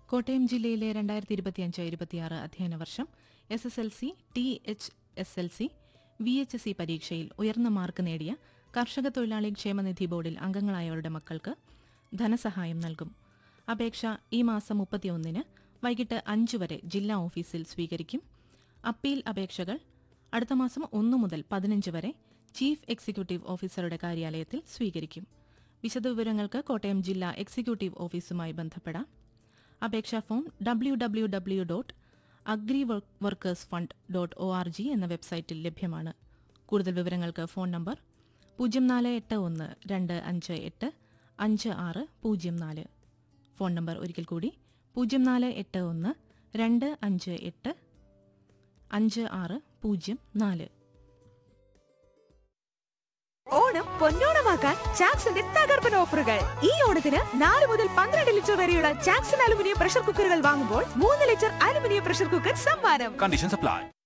കോട്ടയം ജില്ലയിലെ രണ്ടായിരത്തി ഇരുപത്തിയഞ്ച് ഇരുപത്തിയാറ് അധ്യയന വർഷം S S L C T H S L C V H S C പരീക്ഷയിൽ ഉയർന്ന മാർക്ക് നേടിയ കർഷക തൊഴിലാളി ക്ഷേമനിധി ബോർഡിൽ അംഗങ്ങളായവരുടെ മക്കൾക്ക് ധനസഹായം നൽകും അപേക്ഷ ഈ മാസം മുപ്പത്തിയൊന്നിന് വൈകിട്ട് അഞ്ച് വരെ ജില്ലാ ഓഫീസിൽ സ്വീകരിക്കും അപ്പീൽ അപേക്ഷകൾ അടുത്ത മാസം ഒന്ന് മുതൽ പതിനഞ്ച് വരെ ചീഫ് എക്സിക്യൂട്ടീവ് ഓഫീസറുടെ കാര്യാലയത്തിൽ സ്വീകരിക്കും വിശദവിവരങ്ങൾക്ക് കോട്ടയം ജില്ലാ എക്സിക്യൂട്ടീവ് ഓഫീസുമായി ബന്ധപ്പെടാം അപേക്ഷാ form W W W dot agri workers fund dot O R G എന്ന വെബ്സൈറ്റിൽ ലഭ്യമാണ് കൂടുതൽ വിവരങ്ങൾക്ക് ഫോൺ നമ്പർ പൂജ്യം നാല് എട്ട് ഒന്ന് രണ്ട് അഞ്ച് എട്ട് അഞ്ച് ആറ് പൂജ്യം നാല് ഫോൺ നമ്പർ ഒരിക്കൽ കൂടി പൂജ്യം നാല് എട്ട് ഒന്ന് രണ്ട് അഞ്ച് എട്ട് അഞ്ച് ആറ് പൂജ്യം നാല് ഓണം പൊന്നോണമാക്കാൻ ചാക്സിന്റെ തകർപ്പൻ ഓഫറുകൾ ഈ ഓണത്തിന് നാല് മുതൽ പന്ത്രണ്ട് ലിറ്റർ വരെയുള്ള ചാക്സൺ അലുമിനിയം പ്രഷർ കുക്കറുകൾ വാങ്ങുമ്പോൾ മൂന്ന് ലിറ്റർ അലുമിനിയം പ്രഷർ കുക്കർ സമ്മാനം Conditions apply.